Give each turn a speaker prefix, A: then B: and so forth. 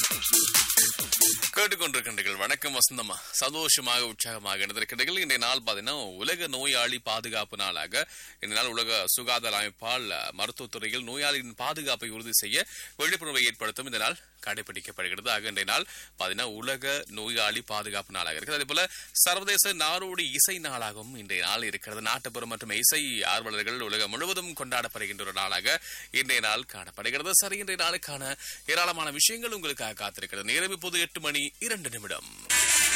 A: கேட்டுக்கொண்டிருக்கின்றீர்கள் வணக்கம் வசந்தமா சந்தோஷமாக உற்சாகமாக இருந்திருக்கின்றீர்கள் இன்றைய நாள் பார்த்தீங்கன்னா உலக நோயாளி பாதுகாப்பு நாளாக இந்த நாள் உலக சுகாதார அமைப்பால் அஹ், மருத்துவத்துறையில் நோயாளியின் பாதுகாப்பை உறுதி செய்ய விழிப்புணர்வை ஏற்படுத்தும் இந்த நாள் கடைபிடிக்கப்படுகிறது ஆக இன்றைய நாள் பார்த்தீங்கன்னா உலக நோயாளி பாதுகாப்பு நாளாக இருக்கிறது அதே போல சர்வதேச நாடோடி இசை நாளாகவும் இன்றைய நாள் இருக்கிறது நாட்டுப்புறம் மற்றும் இசை ஆர்வலர்கள் உலகம் முழுவதும் கொண்டாடப்படுகின்ற ஒரு நாளாக இன்றைய நாள் காணப்படுகிறது சரி இன்றைய நாளுக்கான ஏராளமான விஷயங்கள் உங்களுக்காக காத்திருக்கிறது நேரம் இப்போது எட்டு மணி இரண்டு நிமிடம்